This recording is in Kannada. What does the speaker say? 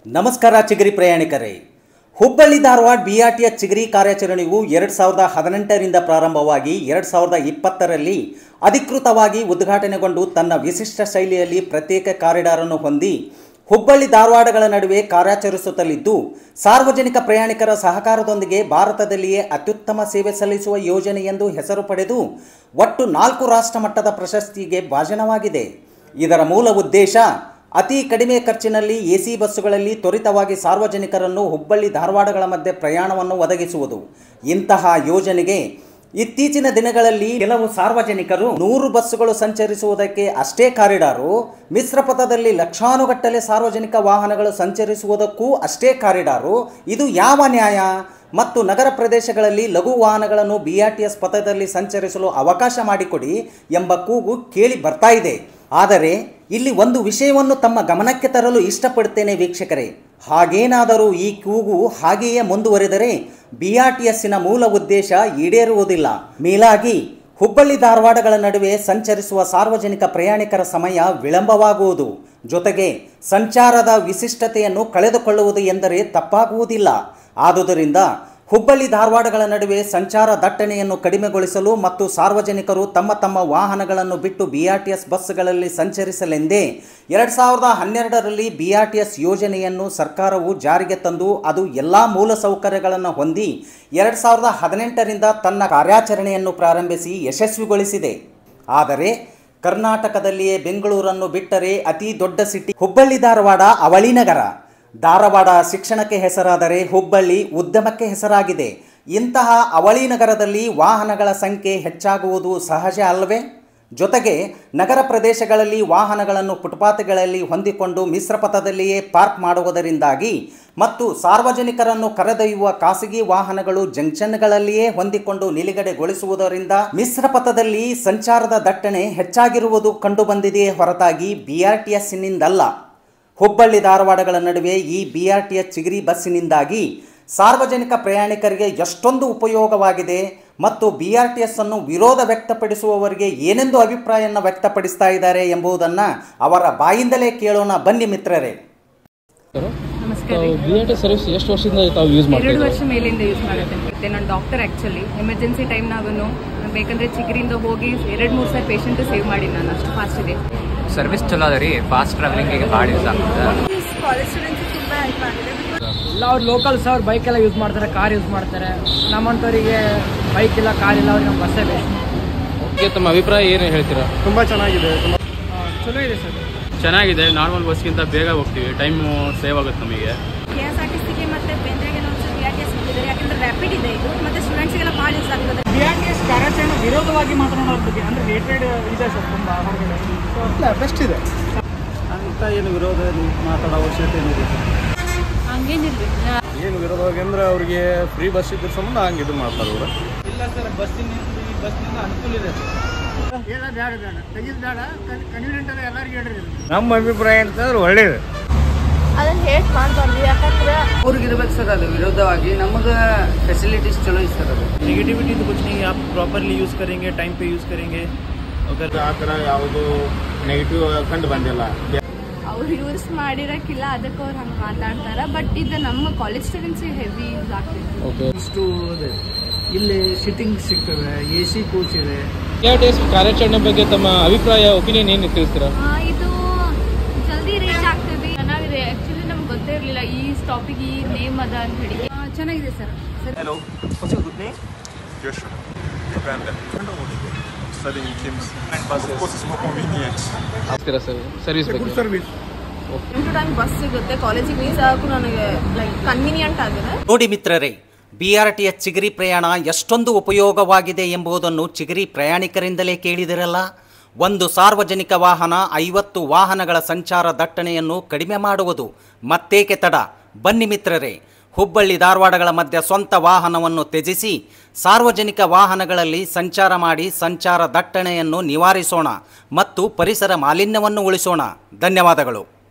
ನಮಸ್ಕಾರ ಚಿಗರಿ ಪ್ರಯಾಣಿಕರೇ ಹುಬ್ಬಳ್ಳಿ ಧಾರವಾಡ ಬಿಆರ್ಟಿಯ ಚಿಗರಿ ಕಾರ್ಯಾಚರಣೆಯು ಎರಡು ಸಾವಿರದ ಹದಿನೆಂಟರಿಂದ ಪ್ರಾರಂಭವಾಗಿ ಎರಡು ಸಾವಿರದ ಇಪ್ಪತ್ತರಲ್ಲಿ ಅಧಿಕೃತವಾಗಿ ಉದ್ಘಾಟನೆಗೊಂಡು ತನ್ನ ವಿಶಿಷ್ಟ ಶೈಲಿಯಲ್ಲಿ ಪ್ರತ್ಯೇಕ ಕಾರಿಡಾರನ್ನು ಹೊಂದಿ ಹುಬ್ಬಳ್ಳಿ ಧಾರವಾಡಗಳ ನಡುವೆ ಕಾರ್ಯಾಚರಿಸುತ್ತಲಿದ್ದು ಸಾರ್ವಜನಿಕ ಪ್ರಯಾಣಿಕರ ಸಹಕಾರದೊಂದಿಗೆ ಭಾರತದಲ್ಲಿಯೇ ಅತ್ಯುತ್ತಮ ಸೇವೆ ಸಲ್ಲಿಸುವ ಯೋಜನೆ ಎಂದು ಹೆಸರು ಪಡೆದು ಒಟ್ಟು ನಾಲ್ಕು ರಾಷ್ಟ್ರ ಮಟ್ಟದ ಪ್ರಶಸ್ತಿಗೆ ಭಾಜನವಾಗಿದೆ ಇದರ ಮೂಲ ಉದ್ದೇಶ ಅತಿ ಕಡಿಮೆ ಖರ್ಚಿನಲ್ಲಿ ಎಸಿ ಬಸ್ಸುಗಳಲ್ಲಿ ತ್ವರಿತವಾಗಿ ಸಾರ್ವಜನಿಕರನ್ನು ಹುಬ್ಬಳ್ಳಿ ಧಾರವಾಡಗಳ ಮಧ್ಯೆ ಪ್ರಯಾಣವನ್ನು ಒದಗಿಸುವುದು ಇಂತಹ ಯೋಜನೆಗೆ ಇತ್ತೀಚಿನ ದಿನಗಳಲ್ಲಿ ಕೆಲವು ಸಾರ್ವಜನಿಕರು ನೂರು ಬಸ್ಸುಗಳು ಸಂಚರಿಸುವುದಕ್ಕೆ ಅಷ್ಟೇ ಕಾರಿಡಾರು ಮಿಶ್ರ ಪಥದಲ್ಲಿ ಲಕ್ಷಾನುಗಟ್ಟಲೆ ಸಾರ್ವಜನಿಕ ವಾಹನಗಳು ಸಂಚರಿಸುವುದಕ್ಕೂ ಅಷ್ಟೇ ಕಾರಿಡಾರು ಇದು ಯಾವ ನ್ಯಾಯ ಮತ್ತು ನಗರ ಪ್ರದೇಶಗಳಲ್ಲಿ ಲಘು ವಾಹನಗಳನ್ನು ಬಿಆರ್ಟಿಎಸ್ ಪಥದಲ್ಲಿ ಸಂಚರಿಸಲು ಅವಕಾಶ ಮಾಡಿಕೊಡಿ ಎಂಬ ಕೂಗು ಕೇಳಿ ಬರ್ತಾ ಇದೆ ಆದರೆ ಇಲ್ಲಿ ಒಂದು ವಿಷಯವನ್ನು ತಮ್ಮ ಗಮನಕ್ಕೆ ತರಲು ಇಷ್ಟಪಡುತ್ತೇನೆ ವೀಕ್ಷಕರೇ ಹಾಗೇನಾದರೂ ಈ ಕೂಗು ಹಾಗೆಯೇ ಮುಂದುವರೆದರೆ ಬಿಆರ್ಟಿಎಸ್ಸಿನ ಮೂಲ ಉದ್ದೇಶ ಈಡೇರುವುದಿಲ್ಲ ಮೇಲಾಗಿ ಹುಬ್ಬಳ್ಳಿ ಧಾರವಾಡಗಳ ನಡುವೆ ಸಂಚರಿಸುವ ಸಾರ್ವಜನಿಕ ಪ್ರಯಾಣಿಕರ ಸಮಯ ವಿಳಂಬವಾಗುವುದು ಜೊತೆಗೆ ಸಂಚಾರದ ವಿಶಿಷ್ಟತೆಯನ್ನು ಕಳೆದುಕೊಳ್ಳುವುದು ಎಂದರೆ ತಪ್ಪಾಗುವುದಿಲ್ಲ ಆದುದರಿಂದ ಹುಬ್ಬಳ್ಳಿ ಧಾರವಾಡಗಳ ನಡುವೆ ಸಂಚಾರ ದಟ್ಟಣೆಯನ್ನು ಕಡಿಮೆಗೊಳಿಸಲು ಮತ್ತು ಸಾರ್ವಜನಿಕರು ತಮ್ಮ ತಮ್ಮ ವಾಹನಗಳನ್ನು ಬಿಟ್ಟು ಬಿಆರ್ಟಿಎಸ್ ಬಸ್ಗಳಲ್ಲಿ ಸಂಚರಿಸಲೆಂದೇ ಎರಡು ಸಾವಿರದ ಹನ್ನೆರಡರಲ್ಲಿ ಬಿಆರ್ಟಿಎಸ್ ಯೋಜನೆಯನ್ನು ಸರ್ಕಾರವು ಜಾರಿಗೆ ತಂದು ಅದು ಎಲ್ಲ ಮೂಲಸೌಕರ್ಯಗಳನ್ನು ಹೊಂದಿ ಎರಡು ಸಾವಿರದ ಹದಿನೆಂಟರಿಂದ ತನ್ನ ಕಾರ್ಯಾಚರಣೆಯನ್ನು ಪ್ರಾರಂಭಿಸಿ ಯಶಸ್ವಿಗೊಳಿಸಿದೆ ಆದರೆ ಕರ್ನಾಟಕದಲ್ಲಿಯೇ ಬೆಂಗಳೂರನ್ನು ಬಿಟ್ಟರೆ ಅತಿ ದೊಡ್ಡ ಸಿಟಿ ಹುಬ್ಬಳ್ಳಿ ಧಾರವಾಡ ಅವಳಿ ನಗರ ಧಾರವಾಡ ಶಿಕ್ಷಣಕ್ಕೆ ಹೆಸರಾದರೆ ಹುಬ್ಬಳ್ಳಿ ಉದ್ಯಮಕ್ಕೆ ಹೆಸರಾಗಿದೆ ಇಂತಹ ಅವಳಿ ನಗರದಲ್ಲಿ ವಾಹನಗಳ ಸಂಖ್ಯೆ ಹೆಚ್ಚಾಗುವುದು ಸಹಜ ಅಲ್ಲವೇ ಜೊತೆಗೆ ನಗರ ಪ್ರದೇಶಗಳಲ್ಲಿ ವಾಹನಗಳನ್ನು ಫುಟ್ಪಾತ್ಗಳಲ್ಲಿ ಹೊಂದಿಕೊಂಡು ಮಿಶ್ರ ಪಥದಲ್ಲಿಯೇ ಪಾರ್ಕ್ ಮಾಡುವುದರಿಂದಾಗಿ ಮತ್ತು ಸಾರ್ವಜನಿಕರನ್ನು ಕರೆದೊಯ್ಯುವ ಖಾಸಗಿ ವಾಹನಗಳು ಜಂಕ್ಷನ್ಗಳಲ್ಲಿಯೇ ಹೊಂದಿಕೊಂಡು ನಿಲುಗಡೆಗೊಳಿಸುವುದರಿಂದ ಮಿಶ್ರ ಪಥದಲ್ಲಿ ಸಂಚಾರದ ದಟ್ಟಣೆ ಹೆಚ್ಚಾಗಿರುವುದು ಕಂಡುಬಂದಿದೆಯೇ ಹೊರತಾಗಿ ಬಿಆರ್ಟಿಎಸ್ನಿಂದಲ್ಲ ಹುಬ್ಬಳ್ಳಿ ಧಾರವಾಡಗಳ ನಡುವೆ ಈ ಬಿಆರ್ಟಿಎಸ್ ಚಿಗಿರಿ ಬಸ್ಸಿನಿಂದಾಗಿ ಸಾರ್ವಜನಿಕ ಪ್ರಯಾಣಿಕರಿಗೆ ಎಷ್ಟೊಂದು ಉಪಯೋಗವಾಗಿದೆ ಮತ್ತು ಬಿಆರ್ಟಿಎಸ್ ಅನ್ನು ವಿರೋಧ ವ್ಯಕ್ತಪಡಿಸುವವರಿಗೆ ಏನೆಂದು ಅಭಿಪ್ರಾಯವನ್ನು ವ್ಯಕ್ತಪಡಿಸ್ತಾ ಇದ್ದಾರೆ ಎಂಬುದನ್ನು ಅವರ ಬಾಯಿಂದಲೇ ಕೇಳೋಣ ಬನ್ನಿ ಮಿತ್ರರೇ ನಮಸ್ಕಾರ ರೀ. ಬಿ ಎ ಟಿ ಸರ್ವಿಸ್ ಎಷ್ಟು ವರ್ಷದಿಂದ ತಾವು ಯೂಸ್ ಎರಡು ಮಾಡ್ತೀವಿ ವರ್ಷ ಮೇಲಿಂದ ಯೂಸ್ ಮಾಡುತ್ತೇನೆ ಮತ್ತೆ ನಾನು ಡಾಕ್ಟರ್ ಆ್ಯಕ್ಚುಲಿ ಎಮರ್ಜೆನ್ಸಿ ಟೈಮ್ನಾಗೂ ಬೇಕಂದ್ರೆ ಚಿಗರಿಂದ ಹೋಗಿ ಎರಡು ಮೂರು ಸಾವಿರ ಪೇಷಂಟ್ ಸೇವ್ ಮಾಡಿ ನಾನು ಅಷ್ಟು ಫಾಸ್ಟ್ ಇದೆ ಸರ್ವಿಸ್ ಚಲೋ ಅದ ರೀ ಫಾಸ್ಟ್ ಟ್ರಾವೆಲಿಂಗಿಗೆ ಭಾಳ ಯೂಸ್ ಆಗ್ತದೆ ಕಾಲೇಜ್ ಸ್ಟೂಡೆಂಟ್ಸ್ ತುಂಬ ಹೆಲ್ಪ್ ಆಗಿದೆ ಎಲ್ಲ ಅವ್ರು ಲೋಕಲ್ಸ್ ಅವ್ರು ಬೈಕ್ ಎಲ್ಲ ಯೂಸ್ ಮಾಡ್ತಾರೆ ಕಾರ್ ಯೂಸ್ ಮಾಡ್ತಾರೆ ನಮ್ಮಂಥವರಿಗೆ ಬೈಕ್ ಇಲ್ಲ ಕಾರ್ ಇಲ್ಲ ಅವ್ರಿಗೆ ನಮ್ಮ ಬಸ್ಸೇ ಬೇಕು ಓಕೆ ತಮ್ಮ ಅಭಿಪ್ರಾಯ ಏನು ಹೇಳ್ತೀರಾ ತುಂಬ ಚೆನ್ನಾಗಿದೆ ತುಂಬ ಚಲೋ ಇದೆ ಸರ್ ಚೆನ್ನಾಗಿದೆ ನಾರ್ಮಲ್ ಬಸ್ಗಿಂತ ಬೇಗ ಹೋಗ್ತೀವಿ ಟೈಮು ಸೇವ್ ಆಗುತ್ತೆ ನಮಗೆ ಕೆ ಎಸ್ ಆರ್ ಟಿ ಸಿಗೆ ಮತ್ತೆ ಬೇಂದ್ರೆಗೆ ಒಂದ್ಸಲ ಬಿ ಆರ್ ಟಿ ಎಸ್ ಬಿಟ್ಟಿದ್ದಾರೆ ಯಾಕಂದ್ರೆ ರ್ಯಾಪಿಡ್ ಇದೆ ಇದು ಮತ್ತೆ ಸ್ಟೂಡೆಂಟ್ಸ್ಗೆಲ್ಲ ಭಾಳ ಯೂಸ್ ಆಗ್ತದೆ ಬಿ ಆರ್ ಟಿ ಎಸ್ ಕಾರ್ಯಾಚರಣೆ ವಿರೋಧವಾಗಿ ಮಾತನಾಡೋದ್ರ ಬಗ್ಗೆ ಅಂದ್ರೆ ರೇಟೆಡ್ ಇದೆ ಸರ್ ತುಂಬ ಹೊರಗಡೆ ಬೆಸ್ಟ್ ಇದೆ ಅಂತ ಏನು ವಿರೋಧ ಮಾತಾಡೋ ಅವಶ್ಯಕತೆ ಏನಿದೆ ಹಂಗೇನಿಲ್ರಿ ಏನು ವಿರೋಧವಾಗಿ ಅಂದ್ರೆ ಅವ್ರಿಗೆ ಫ್ರೀ ಬಸ್ ಇದ್ರ ಸಂಬಂಧ ಹಂಗೆ ಇದು ಮಾಡ್ತಾರೆ ಅವರು ಇಲ್ಲ ಸರ್ ಬಸ್ಸಿನ ಈ ಬಸ್ನಿಂದ ಅನುಕೂಲ ಇದೆ ನಮ್ಮ ಅಭಿಪ್ರಾಯ ಅಂತಂದ್ರೆ ಒಳ್ಳೇದು ಅದನ್ನ ಹೇಟ್ ಮಾಡಬಾರ್ದು ಯಾಕಂದ್ರೆ ಅವ್ರಿಗೆ ಇರ್ಬೇಕು ಸರ್ ಅದು ವಿರೋಧವಾಗಿ ನಮಗೆ ಫೆಸಿಲಿಟೀಸ್ ಚಲೋ ಇದೆ ಸರ್ ಅದು नेगेटिविटी तो कुछ नहीं है आप प्रॉपरली यूज़ करेंगे टाइम पे यूज़ करेंगे अगर ಆ ಥರ ಯಾವುದು ನೆಗೆಟಿವ್ ಕಂಡು ಬಂದಿಲ್ಲ ಅವ್ರು ಯೂಸ್ ಮಾಡಿರಕ್ಕಿಲ್ಲ ಅದಕ್ಕೆ ಅವ್ರು ಹಂಗೆ ಮಾತಾಡ್ತಾರ ಬಟ್ ಇದು ನಮ್ಮ ಕಾಲೇಜ್ ಸ್ಟೂಡೆಂಟ್ಸಿಗೆ ಹೆವಿ ಯೂಸ್ ಆಗ್ತೈತಿ ಓಕೆ ಇಷ್ಟು ಇದೆ ಇಲ್ಲಿ ಸಿಟ್ಟಿಂಗ್ ಸಿಗ್ತವೆ ಎ ಸಿ ಕೋಚ್ ಇದೆ ಬಿ ಆರ್ ಟಿ ಎಸ್ ಕಾರ್ಯಾಚರಣೆ ಬಗ್ಗೆ ತಮ್ಮ ಅಭಿಪ್ರಾಯ ಒಪಿನಿಯನ್ ಏನು ತಿಳಿಸ್ತೀರಾ ಇದು ಜಲ್ದಿ ರೀಚ್ ಆಗ್ತದೆ ಚೆನ್ನಾಗಿದೆ ಆ್ಯಕ್ಚುಲಿ ನಮ್ಗೆ ಗೊತ್ತೇ ಇರಲಿಲ್ಲ ಈ ಸ್ಟಾಪಿಗೆ ಈ ನೇಮ್ ಅದ ಅಂತ ಹೇಳಿ ಚೆನ್ನಾಗಿದೆ ಸರ್ ಸರ್ ಆಗ್ತೀರಾ ಸರ್ ಸರ್ವಿಸ್ ಬಗ್ಗೆ service time to time bus ಸಿಗುತ್ತೆ ಕಾಲೇಜಿಗೆ ರೀಚ್ ಆಗೋಕ್ಕೂ ನನಗೆ ಲೈಕ್ ಕನ್ವೀನಿಯಂಟ್ ಆಗಿದೆ ನೋಡಿ ಮಿತ್ರರೇ ಬಿಆರ್ಟಿಎಸ್ ಚಿಗರಿ ಪ್ರಯಾಣ ಎಷ್ಟೊಂದು ಉಪಯೋಗವಾಗಿದೆ ಎಂಬುದನ್ನು ಚಿಗರಿ ಪ್ರಯಾಣಿಕರಿಂದಲೇ ಕೇಳಿದಿರಲ್ಲ ಒಂದು ಸಾರ್ವಜನಿಕ ವಾಹನ ಐವತ್ತು ವಾಹನಗಳ ಸಂಚಾರ ದಟ್ಟಣೆಯನ್ನು ಕಡಿಮೆ ಮಾಡುವುದು ಮತ್ತೇಕೆ ತಡ ಬನ್ನಿ ಮಿತ್ರರೇ ಹುಬ್ಬಳ್ಳಿ ಧಾರವಾಡಗಳ ಮಧ್ಯೆ ಸ್ವಂತ ವಾಹನವನ್ನು ತ್ಯಜಿಸಿ ಸಾರ್ವಜನಿಕ ವಾಹನಗಳಲ್ಲಿ ಸಂಚಾರ ಮಾಡಿ ಸಂಚಾರ ದಟ್ಟಣೆಯನ್ನು ನಿವಾರಿಸೋಣ ಮತ್ತು ಪರಿಸರ ಮಾಲಿನ್ಯವನ್ನು ಉಳಿಸೋಣ ಧನ್ಯವಾದಗಳು